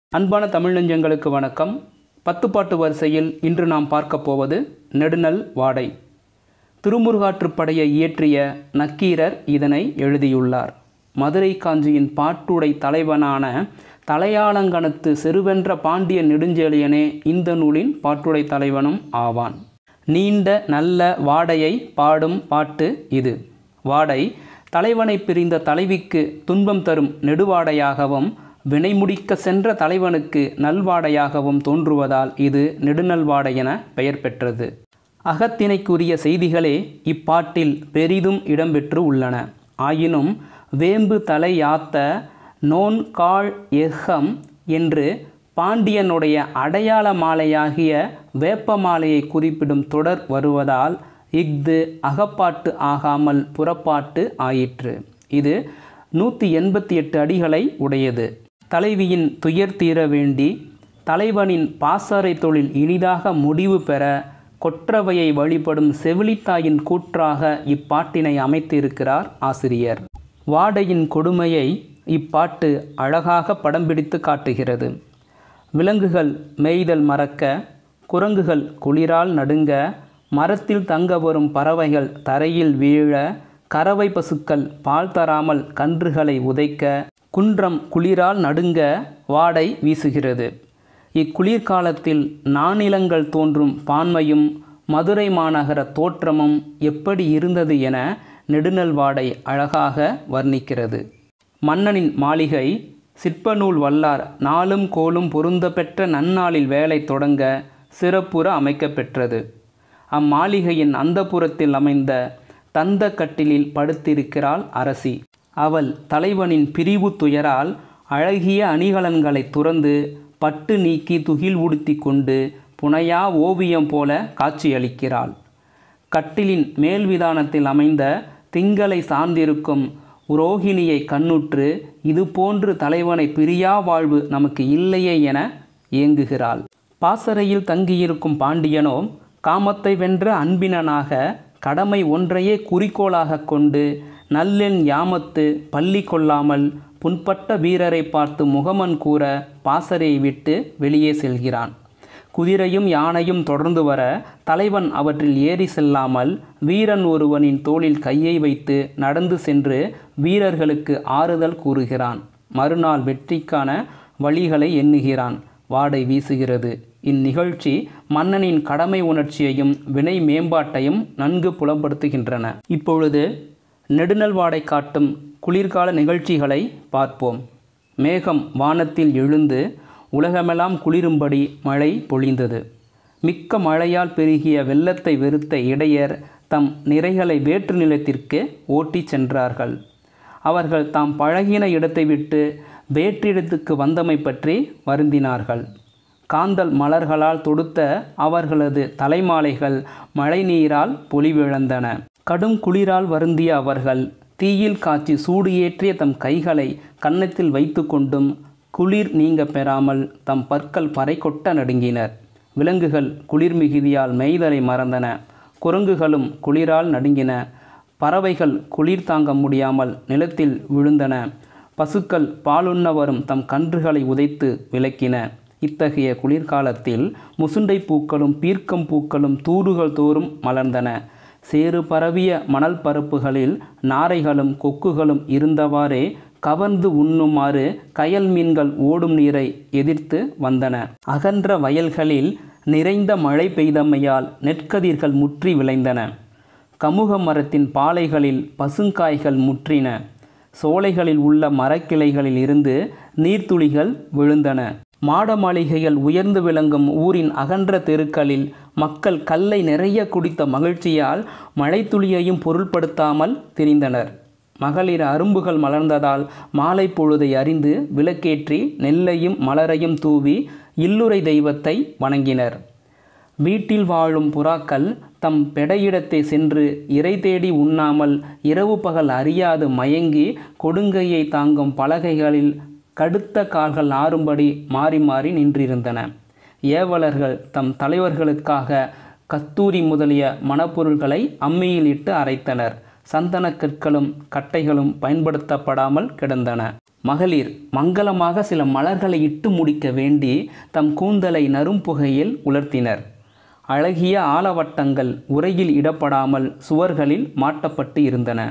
அன்பான தமிழ் நெஞ்சங்களுக்கு வணக்கம் பத்துப்பாட்டு வரிசையில் இன்று நாம் பார்க்க போவது நெடுநல் வாடை திருமுருகாற்றுப்படையை இயற்றிய நக்கீரர் இதனை எழுதியுள்ளார் மதுரை காஞ்சியின் பாட்டுடை தலைவனான தலையாளங்கணத்து செருவென்ற பாண்டிய நெடுஞ்செழியனே இந்த நூலின் பாட்டுடை தலைவனும் ஆவான் நீண்ட நல்ல வாடையை பாடும் பாட்டு இது வாடை தலைவனை பிரிந்த தலைவிக்கு துன்பம் தரும் நெடுவாடையாகவும் வினைமுடிக்க சென்ற தலைவனுக்கு நல்வாடையாகவும் தோன்றுவதால் இது நெடுநல்வாடை என பெயர் பெற்றது அகத்தினைக்குரிய செய்திகளே இப்பாட்டில் பெரிதும் இடம்பெற்று உள்ளன ஆயினும் வேம்பு தலை யாத்த நோன் காள் எஃகம் என்று பாண்டியனுடைய அடையாள மாலையாகிய வேப்ப மாலையை குறிப்பிடும் தொடர் வருவதால் இஃது அகப்பாட்டு ஆகாமல் புறப்பாட்டு ஆயிற்று இது நூற்றி எண்பத்தி எட்டு அடிகளை உடையது தலைவியின் துயர் தீர வேண்டி தலைவனின் பாசறை தொழில் இனிதாக முடிவு பெற கொற்றவையை வழிபடும் செவிலித்தாயின் கூற்றாக இப்பாட்டினை அமைத்திருக்கிறார் ஆசிரியர் வாடையின் கொடுமையை இப்பாட்டு அழகாக படம் பிடித்து காட்டுகிறது விலங்குகள் மேய்தல் மறக்க குரங்குகள் குளிரால் நடுங்க மரத்தில் தங்க வரும் பறவைகள் தரையில் வீழ கறவை பசுக்கள் பால் தராமல் கன்றுகளை உதைக்க குன்றம் குளிரால் நடுங்க வாடை வீசுகிறது இக்குளிர்காலத்தில் நானிலங்கள் தோன்றும் பான்மையும் மதுரை மாநகர தோற்றமும் எப்படி இருந்தது என நெடுநல் வாடை அழகாக வர்ணிக்கிறது மன்னனின் மாளிகை சிற்பநூல் வல்லார் நாளும் கோலும் பொருந்த பெற்ற நன்னாளில் வேலை தொடங்க சிறப்புற அமைக்கப்பெற்றது அம்மாளிகையின் அந்தப்புறத்தில் அமைந்த தந்த கட்டிலில் படுத்திருக்கிறாள் அரசி அவள் தலைவனின் பிரிவு துயரால் அழகிய அணிகலன்களை துறந்து பட்டு நீக்கி துகில் உடுத்தி கொண்டு புனையா ஓவியம் போல காட்சியளிக்கிறாள் கட்டிலின் மேல்விதானத்தில் அமைந்த திங்களை சார்ந்திருக்கும் உரோகிணியை கண்ணுற்று இதுபோன்று தலைவனை பிரியா வாழ்வு நமக்கு இல்லையே என ஏங்குகிறாள் பாசறையில் தங்கியிருக்கும் பாண்டியனோ காமத்தை வென்ற அன்பினனாக கடமை ஒன்றையே குறிக்கோளாக கொண்டு நல்லெண் யாமத்து பள்ளி கொள்ளாமல் புண்பட்ட வீரரை பார்த்து முகமன் கூற பாசறையை விட்டு வெளியே செல்கிறான் குதிரையும் யானையும் தொடர்ந்து வர தலைவன் அவற்றில் ஏறி செல்லாமல் வீரன் ஒருவனின் தோளில் கையை வைத்து நடந்து சென்று வீரர்களுக்கு ஆறுதல் கூறுகிறான் மறுநாள் வெற்றிக்கான வழிகளை எண்ணுகிறான் வாடை வீசுகிறது இந்நிகழ்ச்சி மன்னனின் கடமை உணர்ச்சியையும் வினை மேம்பாட்டையும் நன்கு புலப்படுத்துகின்றன இப்பொழுது நெடுநல் வாடை காட்டும் குளிர்கால நிகழ்ச்சிகளை பார்ப்போம் மேகம் வானத்தில் எழுந்து உலகமெல்லாம் குளிரும்படி மழை பொழிந்தது மிக்க மழையால் பெருகிய வெள்ளத்தை வெறுத்த இடையர் தம் நிறைகளை வேற்று நிலத்திற்கு ஓட்டிச் சென்றார்கள் அவர்கள் தாம் பழகின இடத்தை விட்டு வேற்றிடத்துக்கு வந்தமை பற்றி வருந்தினார்கள் காந்தல் மலர்களால் தொடுத்த அவர்களது தலைமாலைகள் மழைநீரால் பொலிவிழந்தன கடும் குளிரால் வருந்திய அவர்கள் தீயில் காய்ச்சி சூடு ஏற்றிய தம் கைகளை கன்னத்தில் வைத்து கொண்டும் குளிர் நீங்க பெறாமல் தம் பற்கள் பறை கொட்ட நடுங்கினர் விலங்குகள் குளிர் மிகுதியால் மெய்தலை மறந்தன குரங்குகளும் குளிரால் நடுங்கின பறவைகள் குளிர் தாங்க முடியாமல் நிலத்தில் விழுந்தன பசுக்கள் பாலுண்ண வரும் தம் கன்றுகளை உதைத்து விலக்கின இத்தகைய குளிர்காலத்தில் முசுண்டை பூக்களும் பீர்க்கம் பூக்களும் தூறுகள் தோறும் மலர்ந்தன சேறு பரவிய மணல் பரப்புகளில் நாரைகளும் கொக்குகளும் இருந்தவாறே கவர்ந்து உண்ணுமாறு கயல் மீன்கள் ஓடும் நீரை எதிர்த்து வந்தன அகன்ற வயல்களில் நிறைந்த மழை பெய்தமையால் நெற்கதிர்கள் முற்றி விளைந்தன கமுக மரத்தின் பாலைகளில் பசுங்காய்கள் முற்றின சோலைகளில் உள்ள மரக்கிளைகளில் இருந்து நீர்த்துளிகள் விழுந்தன மாட மாளிகைகள் உயர்ந்து விளங்கும் ஊரின் அகன்ற தெருக்களில் மக்கள் கல்லை நிறைய குடித்த மகிழ்ச்சியால் மழைத்துளியையும் பொருள்படுத்தாமல் திரிந்தனர் மகளிர் அரும்புகள் மலர்ந்ததால் மாலை பொழுதை அறிந்து விளக்கேற்றி நெல்லையும் மலரையும் தூவி இல்லுரை தெய்வத்தை வணங்கினர் வீட்டில் வாழும் புறாக்கள் தம் பெடையிடத்தை சென்று இறை தேடி உண்ணாமல் இரவு பகல் அறியாது மயங்கி கொடுங்கையை தாங்கும் பலகைகளில் கடுத்த கால்கள் ஆறும்படி மாறி மாறி நின்றிருந்தன ஏவலர்கள் தம் தலைவர்களுக்காக கத்தூரி முதலிய மணப்பொருள்களை அம்மியில் இட்டு அரைத்தனர் சந்தன கற்களும் கட்டைகளும் பயன்படுத்தப்படாமல் கிடந்தன மகளிர் மங்களமாக சில மலர்களை இட்டு முடிக்க வேண்டி தம் கூந்தலை நறும்புகையில் உலர்த்தினர் அழகிய ஆலவட்டங்கள் உரையில் இடப்படாமல் சுவர்களில் மாட்டப்பட்டு இருந்தன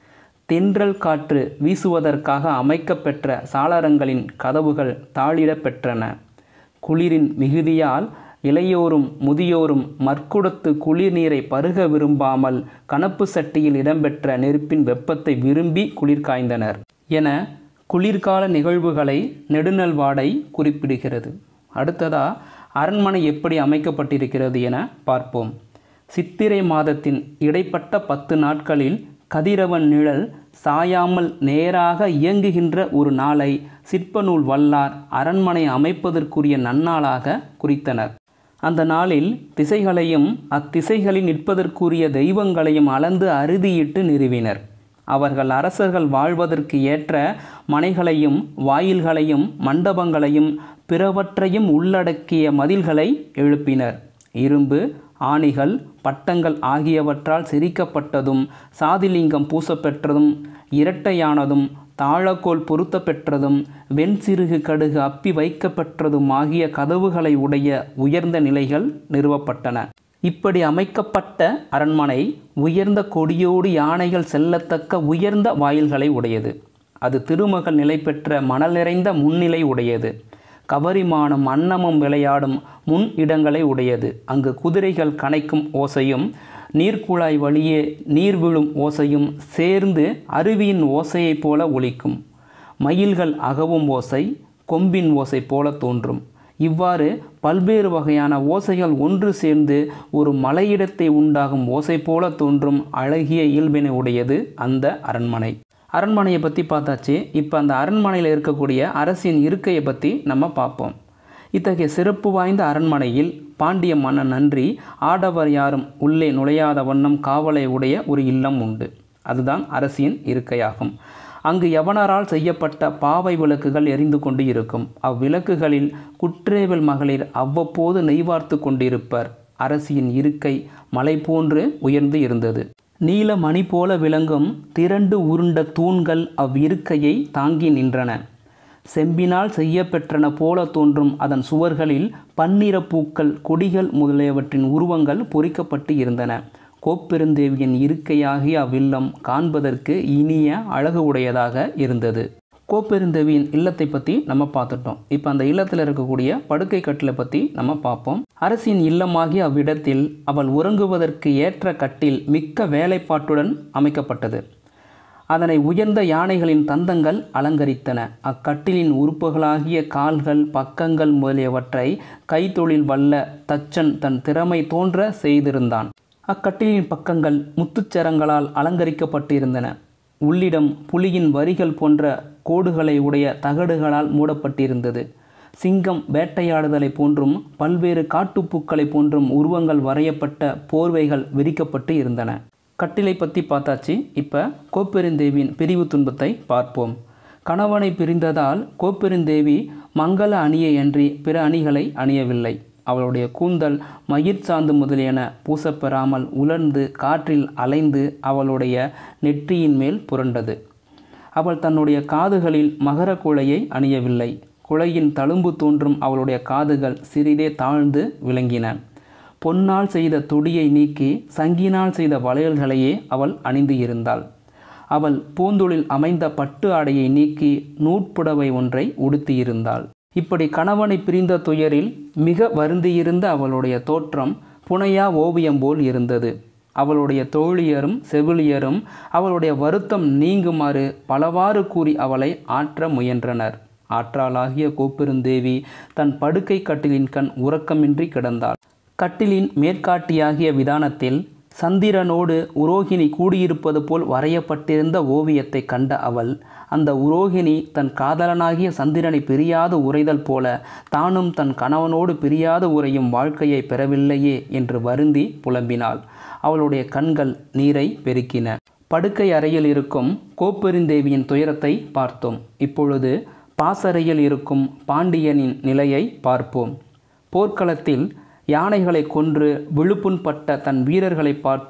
தென்றல் காற்று வீசுவதற்காக அமைக்கப்பெற்ற சாளரங்களின் கதவுகள் தாளிடப் பெற்றன குளிரின் மிகுதியால் இளையோரும் முதியோரும் மற்குடத்து குளிர் நீரை பருக விரும்பாமல் கனப்பு சட்டியில் இடம்பெற்ற நெருப்பின் வெப்பத்தை விரும்பி குளிர் காய்ந்தனர் என குளிர்கால நிகழ்வுகளை நெடுநல்வாடை குறிப்பிடுகிறது அடுத்ததா அரண்மனை எப்படி அமைக்கப்பட்டிருக்கிறது என பார்ப்போம் சித்திரை மாதத்தின் இடைப்பட்ட பத்து நாட்களில் கதிரவன் நிழல் சாயாமல் நேராக இயங்குகின்ற ஒரு நாளை சிற்பநூல் வல்லார் அரண்மனை அமைப்பதற்குரிய நன்னாளாக குறித்தனர் அந்த நாளில் திசைகளையும் அத்திசைகளில் நிற்பதற்குரிய தெய்வங்களையும் அளந்து அறுதியிட்டு நிறுவினர் அவர்கள் அரசர்கள் வாழ்வதற்கு ஏற்ற மனைகளையும் வாயில்களையும் மண்டபங்களையும் பிறவற்றையும் உள்ளடக்கிய மதில்களை எழுப்பினர் இரும்பு ஆணிகள் பட்டங்கள் ஆகியவற்றால் செரிக்கப்பட்டதும் சாதிலிங்கம் பூசப்பெற்றதும் இரட்டையானதும் தாழக்கோல் பொருத்த பெற்றதும் வெண்சிறுகு கடுகு அப்பி வைக்கப்பெற்றதும் ஆகிய கதவுகளை உடைய உயர்ந்த நிலைகள் நிறுவப்பட்டன இப்படி அமைக்கப்பட்ட அரண்மனை உயர்ந்த கொடியோடு யானைகள் செல்லத்தக்க உயர்ந்த வாயில்களை உடையது அது திருமகள் நிலை பெற்ற மணல் நிறைந்த முன்னிலை உடையது கவரிமானும் அன்னமும் விளையாடும் முன் இடங்களை உடையது அங்கு குதிரைகள் கனைக்கும் ஓசையும் நீர்க்குழாய் வழியே நீர் விழும் ஓசையும் சேர்ந்து அருவியின் ஓசையைப் போல ஒலிக்கும் மயில்கள் அகவும் ஓசை கொம்பின் ஓசை போல தோன்றும் இவ்வாறு பல்வேறு வகையான ஓசைகள் ஒன்று சேர்ந்து ஒரு மலையிடத்தை உண்டாகும் ஓசை போல தோன்றும் அழகிய இயல்பினை உடையது அந்த அரண்மனை அரண்மனையை பற்றி பார்த்தாச்சு இப்போ அந்த அரண்மனையில் இருக்கக்கூடிய அரசின் இருக்கையை பற்றி நம்ம பார்ப்போம் இத்தகைய சிறப்பு வாய்ந்த அரண்மனையில் பாண்டிய மன்னன் நன்றி ஆடவர் யாரும் உள்ளே நுழையாத வண்ணம் காவலை உடைய ஒரு இல்லம் உண்டு அதுதான் அரசியின் இருக்கையாகும் அங்கு யவனரால் செய்யப்பட்ட பாவை விளக்குகள் எரிந்து கொண்டு இருக்கும் அவ்விளக்குகளில் குற்றேவல் மகளிர் அவ்வப்போது நெய்வார்த்து கொண்டிருப்பர் அரசியின் இருக்கை மலை போன்று உயர்ந்து இருந்தது நீல மணி போல விளங்கும் திரண்டு உருண்ட தூண்கள் அவ்விருக்கையை தாங்கி நின்றன செம்பினால் செய்யப்பெற்றன போல தோன்றும் அதன் சுவர்களில் பன்னிற பூக்கள் கொடிகள் முதலியவற்றின் உருவங்கள் பொறிக்கப்பட்டு இருந்தன கோப்பெருந்தேவியின் இருக்கையாகிய அவ்வில்லம் காண்பதற்கு இனிய அழகு உடையதாக இருந்தது கோப்பெருந்தேவியின் இல்லத்தை பற்றி நம்ம பார்த்துட்டோம் இப்போ அந்த இல்லத்தில் இருக்கக்கூடிய படுக்கை கட்டிலை பற்றி நம்ம பார்ப்போம் அரசின் இல்லமாகிய அவ்விடத்தில் அவள் உறங்குவதற்கு ஏற்ற கட்டில் மிக்க வேலைப்பாட்டுடன் அமைக்கப்பட்டது அதனை உயர்ந்த யானைகளின் தந்தங்கள் அலங்கரித்தன அக்கட்டிலின் உறுப்புகளாகிய கால்கள் பக்கங்கள் முதலியவற்றை கைத்தொழில் வல்ல தச்சன் தன் திறமை தோன்ற செய்திருந்தான் அக்கட்டிலின் பக்கங்கள் முத்துச்சரங்களால் அலங்கரிக்கப்பட்டிருந்தன உள்ளிடம் புலியின் வரிகள் போன்ற கோடுகளை உடைய தகடுகளால் மூடப்பட்டிருந்தது சிங்கம் வேட்டையாடுதலை போன்றும் பல்வேறு காட்டுப்பூக்களை போன்றும் உருவங்கள் வரையப்பட்ட போர்வைகள் விரிக்கப்பட்டு இருந்தன கட்டிலை பற்றி பார்த்தாச்சு இப்போ கோப்பெருந்தேவியின் பிரிவு துன்பத்தை பார்ப்போம் கணவனை பிரிந்ததால் கோப்பெருந்தேவி மங்கள அணியை அன்றி பிற அணிகளை அணியவில்லை அவளுடைய கூந்தல் மயிர் சாந்து முதலியன பூசப்பெறாமல் உலர்ந்து காற்றில் அலைந்து அவளுடைய நெற்றியின் மேல் புரண்டது அவள் தன்னுடைய காதுகளில் மகர குழையை அணியவில்லை குழையின் தழும்பு தோன்றும் அவளுடைய காதுகள் சிறிதே தாழ்ந்து விளங்கின பொன்னால் செய்த தொடியை நீக்கி சங்கினால் செய்த வளையல்களையே அவள் அணிந்து இருந்தாள் அவள் பூந்தொழில் அமைந்த பட்டு ஆடையை நீக்கி நூற்புடவை ஒன்றை உடுத்தியிருந்தாள் இப்படி கணவனை பிரிந்த துயரில் மிக வருந்தியிருந்த அவளுடைய தோற்றம் புனையா ஓவியம் போல் இருந்தது அவளுடைய தோழியரும் செவிலியரும் அவளுடைய வருத்தம் நீங்குமாறு பலவாறு கூறி அவளை ஆற்ற முயன்றனர் ஆற்றாளாகிய கோப்பெருந்தேவி தன் படுக்கை கட்டிலின் கண் உறக்கமின்றி கிடந்தாள் கட்டிலின் மேற்காட்டியாகிய விதானத்தில் சந்திரனோடு உரோகிணி கூடியிருப்பது போல் வரையப்பட்டிருந்த ஓவியத்தை கண்ட அவள் அந்த உரோகிணி தன் காதலனாகிய சந்திரனை பிரியாது உரைதல் போல தானும் தன் கணவனோடு பிரியாது உரையும் வாழ்க்கையை பெறவில்லையே என்று வருந்தி புலம்பினாள் அவளுடைய கண்கள் நீரை பெருக்கின படுக்கை அறையில் இருக்கும் கோப்பெருந்தேவியின் துயரத்தை பார்த்தோம் இப்பொழுது பாசறையில் இருக்கும் பாண்டியனின் நிலையை பார்ப்போம் போர்க்களத்தில் யானைகளை கொன்று விழுப்புண்பட்ட தன் வீரர்களை பார்த்து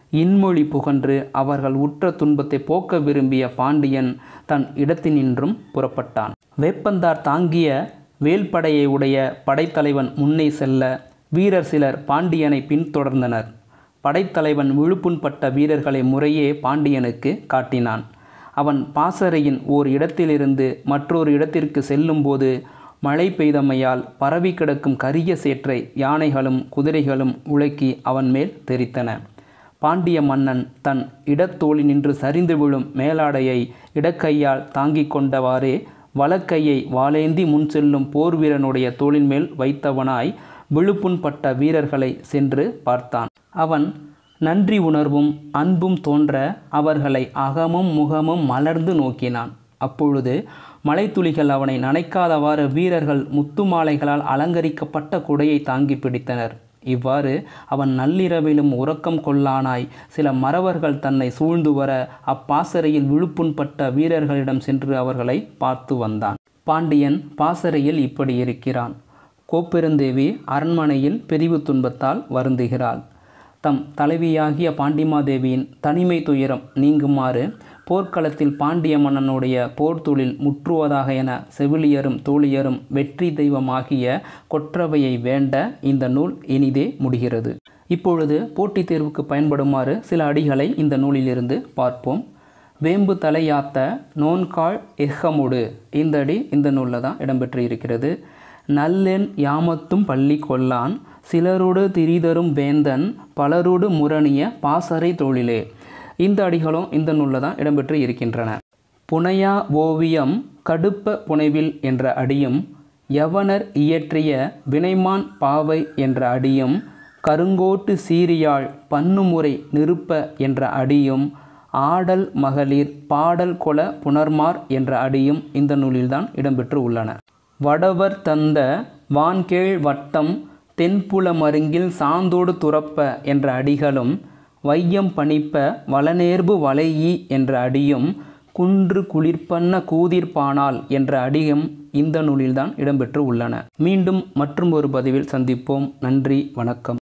இன்மொழி புகன்று அவர்கள் உற்ற துன்பத்தை போக்க விரும்பிய பாண்டியன் தன் இடத்தினின்றும் புறப்பட்டான் வேப்பந்தார் தாங்கிய வேல்படையை உடைய படைத்தலைவன் முன்னே செல்ல வீரர் சிலர் பாண்டியனை பின்தொடர்ந்தனர் படைத்தலைவன் விழுப்புண்பட்ட வீரர்களை முறையே பாண்டியனுக்கு காட்டினான் அவன் பாசறையின் ஓர் இடத்திலிருந்து மற்றொரு இடத்திற்கு செல்லும்போது மழை பெய்தமையால் பரவி கிடக்கும் கரிய சேற்றை யானைகளும் குதிரைகளும் உலக்கி அவன் மேல் தெரித்தன பாண்டிய மன்னன் தன் இடத்தோழி நின்று சரிந்து விழும் மேலாடையை இடக்கையால் தாங்கிக் கொண்டவாறே வலக்கையை வாளேந்தி முன் செல்லும் போர் வீரனுடைய தோளின் மேல் வைத்தவனாய் விழுப்புண்பட்ட வீரர்களை சென்று பார்த்தான் அவன் நன்றி உணர்வும் அன்பும் தோன்ற அவர்களை அகமும் முகமும் மலர்ந்து நோக்கினான் அப்பொழுது மலைத்துளிகள் அவனை நனைக்காதவாறு வீரர்கள் முத்து மாலைகளால் அலங்கரிக்கப்பட்ட குடையை தாங்கி பிடித்தனர் இவ்வாறு அவன் நள்ளிரவிலும் உறக்கம் கொள்ளானாய் சில மறவர்கள் தன்னை சூழ்ந்து வர அப்பாசறையில் விழுப்புண்பட்ட வீரர்களிடம் சென்று அவர்களை பார்த்து வந்தான் பாண்டியன் பாசறையில் இப்படி இருக்கிறான் கோப்பெருந்தேவி அரண்மனையில் பிரிவு துன்பத்தால் வருந்துகிறாள் தம் தலைவியாகிய பாண்டிமாதேவியின் தனிமை துயரம் நீங்குமாறு போர்க்களத்தில் பாண்டிய மன்னனுடைய போர் தொழில் முற்றுவதாக என செவிலியரும் தோழியரும் வெற்றி தெய்வமாகிய கொற்றவையை வேண்ட இந்த நூல் இனிதே முடிகிறது இப்பொழுது போட்டித் தேர்வுக்கு பயன்படுமாறு சில அடிகளை இந்த நூலிலிருந்து பார்ப்போம் வேம்பு தலையாத்த நோன்கால் எஹமுடு இந்த அடி இந்த நூலில் தான் இடம்பெற்று இருக்கிறது நல்லெண் யாமத்தும் பள்ளி கொல்லான் சிலரோடு திரிதரும் வேந்தன் பலரோடு முரணிய பாசறை தொழிலே இந்த அடிகளும் இந்த நூலில் தான் இடம்பெற்று இருக்கின்றன புனையா ஓவியம் கடுப்ப புனைவில் என்ற அடியும் யவனர் இயற்றிய வினைமான் பாவை என்ற அடியும் கருங்கோட்டு சீரியாழ் பன்னுமுறை நிருப்ப என்ற அடியும் ஆடல் மகளிர் பாடல் கொல புனர்மார் என்ற அடியும் இந்த நூலில்தான் இடம்பெற்று உள்ளன வடவர் தந்த வான்கேழ் வட்டம் தென்புல மருங்கில் சாந்தோடு துறப்ப என்ற அடிகளும் வையம் பணிப்ப வளநேர்பு வளையி என்ற அடியும் குன்று குளிர்பண்ண கூதிர்பானால் என்ற அடியும் இந்த நூலில்தான் இடம்பெற்று உள்ளன மீண்டும் மற்றும் ஒரு பதிவில் சந்திப்போம் நன்றி வணக்கம்